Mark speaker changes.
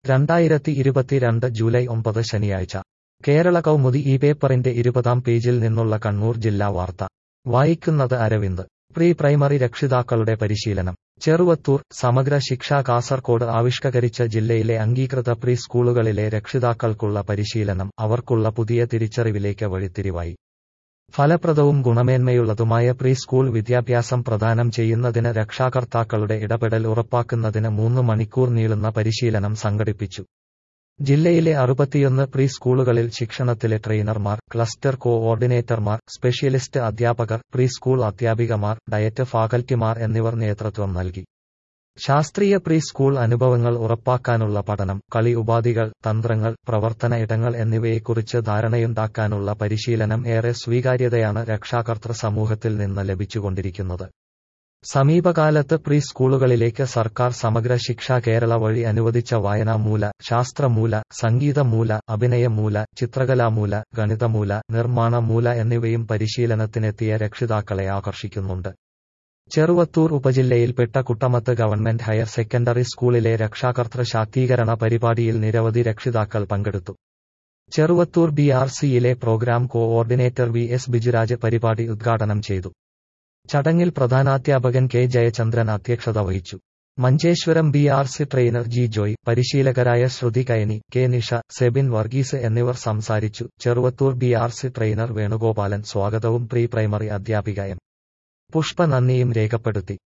Speaker 1: രണ്ടായിരത്തി ഇരുപത്തിരണ്ട് ജൂലൈ ഒമ്പത് ശനിയാഴ്ച കേരള കൗമുദി ഈ പേപ്പറിന്റെ ഇരുപതാം പേജിൽ നിന്നുള്ള കണ്ണൂർ ജില്ലാ വാർത്ത വായിക്കുന്നത് അരവിന്ദ് പ്രീ പ്രൈമറി രക്ഷിതാക്കളുടെ പരിശീലനം ചെറുവത്തൂർ സമഗ്ര ശിക്ഷ കാസർകോട് ആവിഷ്കരിച്ച ജില്ലയിലെ അംഗീകൃത പ്രീ സ്കൂളുകളിലെ രക്ഷിതാക്കൾക്കുള്ള പരിശീലനം അവർക്കുള്ള പുതിയ തിരിച്ചറിവിലേക്ക് വഴിത്തിരിവായി ഫലപ്രദവും ഗുണമേന്മയുള്ളതുമായ പ്രീ സ്കൂൾ വിദ്യാഭ്യാസം പ്രദാനം ചെയ്യുന്നതിന് രക്ഷാകർത്താക്കളുടെ ഇടപെടൽ ഉറപ്പാക്കുന്നതിന് മൂന്ന് മണിക്കൂർ നീളുന്ന പരിശീലനം സംഘടിപ്പിച്ചു ജില്ലയിലെ അറുപത്തിയൊന്ന് പ്രീ സ്കൂളുകളിൽ ശിക്ഷണത്തിലെ ട്രെയിനർമാർ ക്ലസ്റ്റർ കോഓർഡിനേറ്റർമാർ സ്പെഷ്യലിസ്റ്റ് അധ്യാപകർ പ്രീ സ്കൂൾ അധ്യാപികമാർ ഡയറ്റ് ഫാക്കൽറ്റിമാർ എന്നിവർ നേതൃത്വം നൽകി ശാസ്ത്രീയ പ്രീ സ്കൂൾ അനുഭവങ്ങൾ ഉറപ്പാക്കാനുള്ള പഠനം കളി ഉപാധികൾ തന്ത്രങ്ങൾ പ്രവർത്തന ഇടങ്ങൾ എന്നിവയെക്കുറിച്ച് ധാരണയുണ്ടാക്കാനുള്ള പരിശീലനം ഏറെ സ്വീകാര്യതയാണ് രക്ഷാകർതൃ സമൂഹത്തിൽ നിന്ന് ലഭിച്ചുകൊണ്ടിരിക്കുന്നത് സമീപകാലത്ത് പ്രീ സ്കൂളുകളിലേക്ക് സർക്കാർ സമഗ്ര ശിക്ഷ കേരള വഴി അനുവദിച്ച വായനാമൂല ശാസ്ത്രമൂല സംഗീതമൂല അഭിനയമൂല ചിത്രകലാമൂല ഗണിതമൂല നിർമ്മാണമൂല എന്നിവയും പരിശീലനത്തിനെത്തിയ രക്ഷിതാക്കളെ ആകർഷിക്കുന്നുണ്ട് ചെറുവത്തൂർ ഉപജില്ലയിൽപ്പെട്ട കുട്ടമത്ത് ഗവൺമെന്റ് ഹയർ സെക്കൻഡറി സ്കൂളിലെ രക്ഷാകർതൃ ശാക്തീകരണ പരിപാടിയിൽ നിരവധി രക്ഷിതാക്കൾ പങ്കെടുത്തു ചെറുവത്തൂർ ബി ആർ സിയിലെ programme coordinator V S Bijuraj പരിപാടി ഉദ്ഘാടനം ചെയ്തു ചടങ്ങിൽ പ്രധാനാധ്യാപകൻ കെ ജയചന്ദ്രൻ അധ്യക്ഷത വഹിച്ചു Manjeshwaram B R C trainer G Joy പരിശീലകരായ ശ്രുതി കയനി കെ നിഷ സെബിൻ വർഗീസ് എന്നിവർ സംസാരിച്ചു Cheruvathur B R C trainer Venugopalan സ്വാഗതവും പ്രീ പ്രൈമറി അധ്യാപിക എം പുഷ്പ നന്ദിയും രേഖപ്പെടുത്തി